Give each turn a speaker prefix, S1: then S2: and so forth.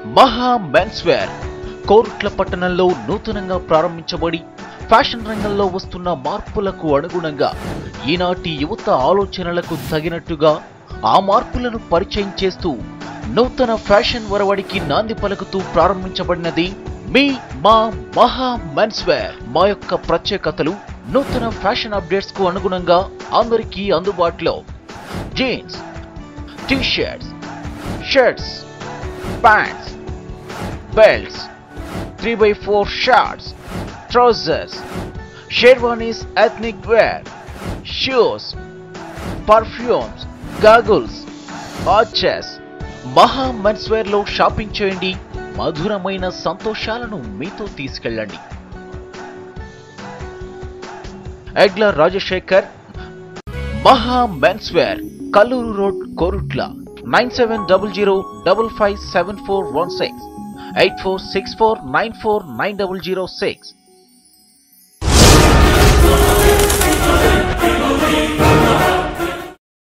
S1: మహా men's wear Korutla పట్టణంలో నూతనంగా ప్రారంభించబడి ఫ్యాషన్ రంగంలో వస్తున్న మార్పులకు అనుగుణంగా ఈనాటి యువత ఆలోచనలకు తగినట్టుగా ఆ మార్పులను పరిచయం చేస్తూ నూతన ఫ్యాషన్ వరవడికి నాంది పలుకుతూ ప్రారంభించబడినది మీ మా మహా మెన్స్ వేర్ మా యొక్క ప్రత్యేకతలు నూతన ఫ్యాషన్ అప్డేట్స్ కు అనుగుణంగా అందరికీ అందుబాటులో jeans T shirts shirts pants belts, 3x4 shirts, trousers, sherwanis ethnic wear, shoes, perfumes, goggles, watches. Maha men's wear లో షాపింగ్ చేయండి మధురమైన సంతోషాలను మీతో తీసుకెళ్ళండి ఎగ్ల Rajasekhar Maha men's wear Kallur road Korutla nine seven double zero double five seven four one six eight four six four nine four nine double zero six